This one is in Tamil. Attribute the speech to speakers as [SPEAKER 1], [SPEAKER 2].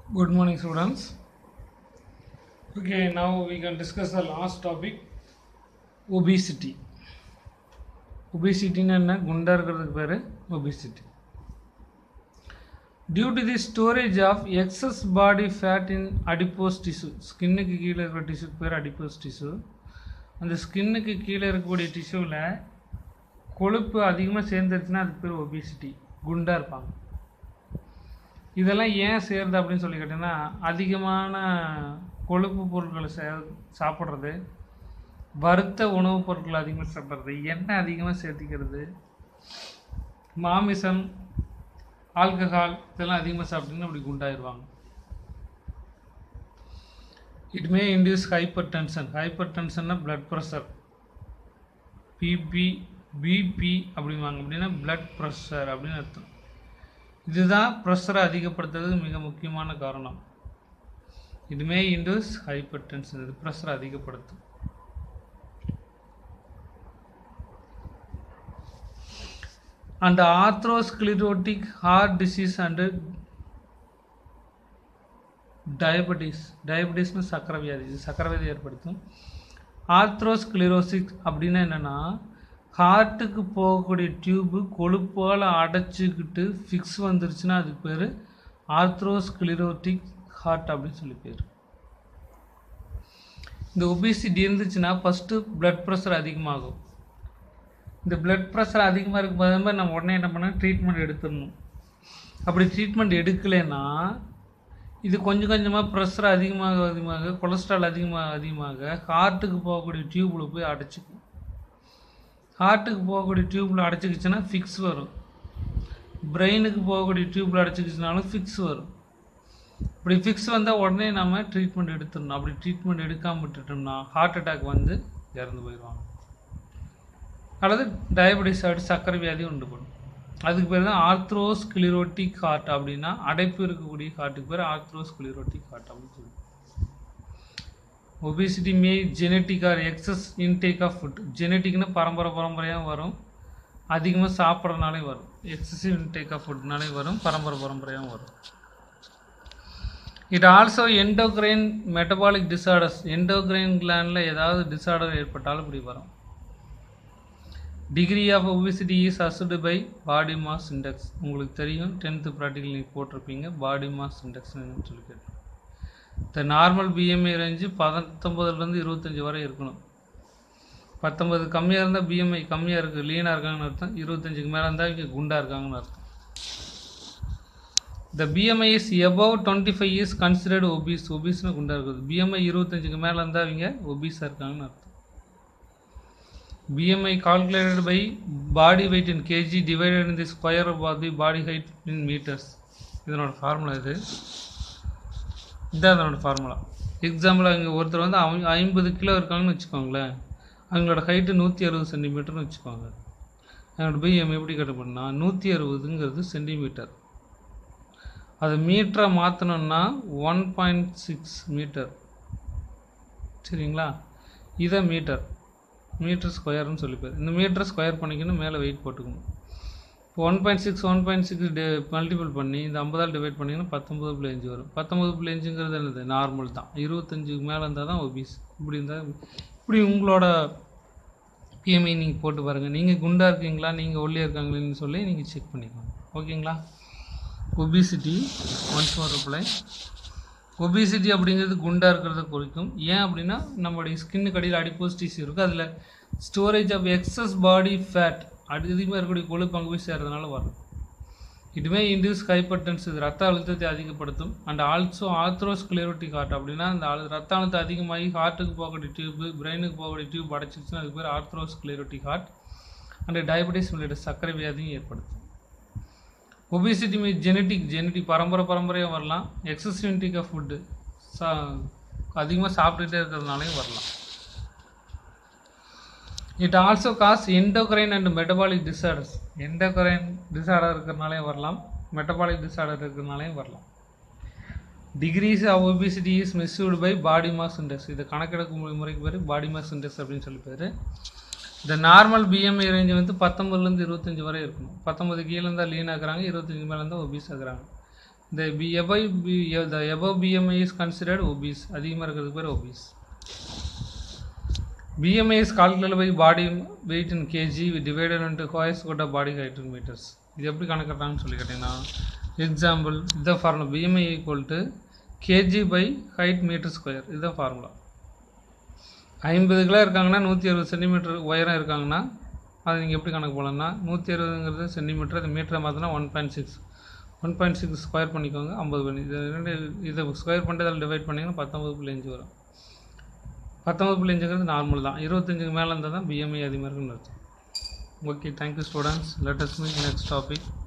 [SPEAKER 1] Good morning, students. Okay, now we can discuss the last topic obesity. obesity என்ன குண்டா இருக்கிறதுக்கு பேர் obesity. Due to the storage of excess body fat in adipose tissue, ஸ்கின்னுக்கு கீழே இருக்கிற டிஷ்யூக்கு பேர் adipose tissue. அந்த ஸ்கின்னுக்கு கீழே இருக்கக்கூடிய டிஷ்யூவில் கொழுப்பு அதிகமாக சேர்ந்துருச்சுன்னா அதுக்கு பேர் obesity. குண்டா இருப்பாங்க இதெல்லாம் ஏன் சேருது அப்படின்னு சொல்லி கேட்டிங்கன்னா அதிகமான கொழுப்பு பொருட்களை சே சாப்பிட்றது வறுத்த உணவுப் பொருட்களை அதிகமாக சாப்பிட்றது எண்ணெய் அதிகமாக சேர்த்திக்கிறது மாமிசம் ஆல்கஹால் இதெல்லாம் அதிகமாக சாப்பிட்டீங்கன்னா அப்படி குண்டாயிருவாங்க it may induce hypertension ஹைப்பர் டென்ஷன்னா பிளட் ப்ரெஷர் பிபி பிபி அப்படிம்பாங்க அப்படின்னா பிளட் ப்ரெஷர் அப்படின்னு அர்த்தம் இதுதான் ப்ரெஷரை அதிகப்படுத்துறதுக்கு மிக முக்கியமான காரணம் இதுமே இன்டூஸ் ஹைப்பர் டென்ஷன் இது ப்ரெஷரை அதிகப்படுத்தும் and atherosclerotic heart disease and diabetes டயபெட்டிஸ்னு சக்கரை வியாதி இது சக்கரை வியாதி ஏற்படுத்தும் ஆர்த்ரோஸ்கிளிரோசிக் அப்படின்னா என்னென்னா ஹார்ட்டுக்கு போகக்கூடிய டியூப்பு கொழுப்பால் அடைச்சிக்கிட்டு ஃபிக்ஸ் வந்துருச்சுன்னா அதுக்கு பேர் ஆர்த்ரோஸ்கிளிரோட்டிக் ஹார்ட் அப்படின்னு சொல்லி பேர் இந்த ஒபிசிட்டி இருந்துச்சுன்னா ஃபஸ்ட்டு பிளட் ப்ரெஷர் அதிகமாகும் இந்த பிளட் ப்ரெஷர் அதிகமாக இருக்கும் போது நம்ம உடனே என்ன பண்ண ட்ரீட்மெண்ட் எடுத்துடணும் அப்படி ட்ரீட்மெண்ட் எடுக்கலைன்னா இது கொஞ்சம் கொஞ்சமாக ப்ரெஷர் அதிகமாக அதிகமாக கொலஸ்ட்ரால் அதிகமாக அதிகமாக ஹார்ட்டுக்கு போகக்கூடிய டியூப்பில் போய் அடைச்சிக்கும் ஹார்ட்டுக்கு போகக்கூடிய டியூப்பில் அடைச்சிக்கிச்சுன்னா ஃபிக்ஸ் வரும் பிரெயினுக்கு போகக்கூடிய டியூப்பில் அடைச்சிக்கிச்சுனாலும் ஃபிக்ஸ் வரும் இப்படி ஃபிக்ஸ் வந்தால் உடனே நம்ம ட்ரீட்மெண்ட் எடுத்துடணும் அப்படி ட்ரீட்மெண்ட் எடுக்காமல் விட்டுட்டோம்னா ஹார்ட் அட்டாக் வந்து இறந்து போயிடுவாங்க அல்லது டயபெட்டிஸ் ஆகிட்டு சர்க்கரை வியாதி உண்டு பண்ணும் அதுக்கு பேர் தான் ஆர்த்ரோஸ் கிளிரோட்டிக் ஹார்ட் அப்படின்னா அடைப்பு இருக்கக்கூடிய ஹார்ட்டுக்கு பேர் ஆர்த்ரோஸ் கிளிரோட்டிக் ஹார்ட் அப்படின்னு சொல்லி obesity may genetic or excess intake of food ஜெனட்டிக்னு பரம்பரை பரம்பரையாக வரும் அதிகமாக சாப்பிட்றதுனாலே வரும் எக்ஸசிவ் இன்டேக் ஆஃப் ஃபுட்னாலே வரும் பரம்பரை பரம்பரையாகவும் வரும் it also endocrine metabolic disorders endocrine கிளாண்டில் ஏதாவது டிசார்டர் ஏற்பட்டாலும் இப்படி வரும் degree of obesity is assessed by body mass index உங்களுக்கு தெரியும் டென்த்து ப்ராக்டிக்கல் நீங்கள் போட்டிருப்பீங்க பாடி மாஸ் இண்டெக்ஸ்னு சொல்லி கேட்டோம் இந்த நார்மல் பிஎம்ஐ ரேஞ்சு பத்தொம்பதுலேருந்து இருபத்தஞ்சி வரை இருக்கணும் பத்தொம்பது கம்மியாக இருந்தால் பிஎம்ஐ கம்மியாக இருக்குது லீனாக இருக்காங்கன்னு அர்த்தம் இருபத்தஞ்சுக்கு மேலே இருந்தால் இங்கே குண்டாக இருக்காங்கன்னு அர்த்தம் the BMI is above twenty five years considered obese ஒபீஸ்னு குண்டாக இருக்குது பிஎம்ஐ இருபத்தஞ்சுக்கு மேலே இருந்தால் அவங்க ஒபீஸாக இருக்காங்கன்னு அர்த்தம் BMI calculated by body weight in kg divided in the square of the body height in meters இதனோட ஃபார்முலா இது இதுதான் அதனோட ஃபார்முலா எக்ஸாம்பிள் அவங்க ஒருத்தர் வந்து அவங்க ஐம்பது கிலோ இருக்காங்கன்னு வச்சுக்கோங்களேன் அவங்களோட ஹைட்டு நூற்றி அறுபது சென்டிமீட்டர்னு வச்சுக்கோங்க அதனோட பிஎம் எப்படி கட்டப்படுனா நூற்றி அறுபதுங்கிறது சென்டிமீட்டர் அது மீட்டரை மாற்றணுன்னா ஒன் பாயிண்ட் சிக்ஸ் மீட்டர் சரிங்களா இதை மீட்டர் மீட்டர் ஸ்கொயர்னு சொல்லி பேர் இந்த மீட்டரை ஸ்கொயர் பண்ணிக்கணும் மேலே வெயிட் போட்டுக்கணும் இப்போ one point six one point six டே மல்டிபிள் பண்ணி இந்த ஐம்பதால் டிவைட் பண்ணிங்கன்னா பத்தொம்பது புள்ளி அஞ்சு வரும் பத்தொம்பது புள்ளி அஞ்சுங்கிறது என்னது நார்மல் தான் இருபத்தஞ்சுக்கு மேலே இருந்தால் தான் ஒபீஸ் இப்படி இருந்தால் இப்படி உங்களோட பிஎம்ஐ நீங்கள் போட்டு பாருங்கள் நீங்கள் குண்டாக இருக்கீங்களா நீங்கள் ஒல்லியாக இருக்காங்களேன்னு சொல்லி நீங்கள் செக் பண்ணிக்கோங்க ஓகேங்களா obesity once more reply obesity அப்படிங்கிறது குண்டாக இருக்கிறத குறிக்கும் ஏன் அப்படின்னா நம்மளுடைய ஸ்கின்னுக்கு அடியில் அடிப்போஸ் டிஷ்யூ இருக்குது அதில் storage of excess body fat அதிகமாக இருக்கக்கூடிய கொழுப்பு அங்கே போய் சேர்றதுனால வரும் இதுமே இன்டியூஸ் ஹைப்பர் டென்ஸ் இது ரத்த அழுத்தத்தை அதிகப்படுத்தும் அண்ட் ஆல்சோ ஆத்ரோஸ்கிளரோட்டிக் ஹார்ட் அப்படின்னா அந்த அழு ரத்த அழுத்தம் அதிகமாகி ஹார்ட்டுக்கு போகக்கூடிய டியூப்பு பிரெயினுக்கு போகக்கூடிய டியூப் அடைச்சிச்சுன்னா அதுக்கு பேர் ஆர்த்ரோஸ்கிளரோட்டிக் ஹார்ட் அண்ட் டயபெட்டிஸ் உள்ளிட்ட சர்க்கரை வியாதியும் ஏற்படுத்தும் ஒபிசிட்டி மீ ஜெனட்டிக் ஜெனட்டிக் பரம்பரை பரம்பரையாக வரலாம் எக்ஸசிவ் இன்டேக் ஆஃப் ஃபுட்டு சா அதிகமாக சாப்பிட்டுட்டே இருக்கிறதுனாலையும் வரலாம் it also cause endocrine and metabolic disorders endocrine disorder இருக்கிறனாலையும் வரலாம் மெட்டபாலிக் டிசார்டர் இருக்கிறனாலையும் வரலாம் degrees of obesity is measured by body mass index இதை கணக்கெடுக்கும் முறைக்கு பேர் பாடி மாஸ் இண்டெக்ஸ் அப்படின்னு சொல்லி பேர் இந்த நார்மல் பிஎம்ஐ ரேஞ்சு வந்து பத்தொம்பதுலேருந்து இருபத்தஞ்சி வரை இருக்கணும் பத்தொம்பது கீழே இருந்தால் லீன் ஆகுறாங்க இருபத்தஞ்சி மேலே இருந்தால் ஒபீஸ் ஆகுறாங்க the B above B, the above BMI is considered obese அதிகமாக இருக்கிறதுக்கு பேர் obese BMI is calculated by body weight in kg divided into square root of body height in meters இது எப்படி கணக்கிடுறாங்கன்னு சொல்லி கேட்டிங்கன்னா எக்ஸாம்பிள் இதான் formula BMI equal to KG by height metre square இதுதான் ஃபார்முலா ஐம்பது கிலோ இருக்காங்கன்னா நூற்றி அறுபது சென்டிமீட்டர் உயரம் இருக்காங்கன்னா அது நீங்கள் எப்படி கணக்கு போடலாம்னா நூற்றி அறுபதுங்கிறது சென்டிமீட்டர் அது மீட்டரை மாற்றினா one point six one point six square பண்ணிக்கோங்க ஐம்பது பண்ணி இது ரெண்டு இதை ஸ்கொயர் பண்ணிட்டு அதில் டிவைட் பண்ணிங்கன்னா பத்தொம்பது புள்ளி அஞ்சு வரும் பத்தொம்பது புள்ளி அஞ்சுங்கிறது நார்மல் தான் இருபத்தஞ்சுக்கு மேலே இருந்தால் தான் பிஎம்ஐ அதிகமாக இருக்குன்னு அர்த்தம் okay thank you students let us meet next topic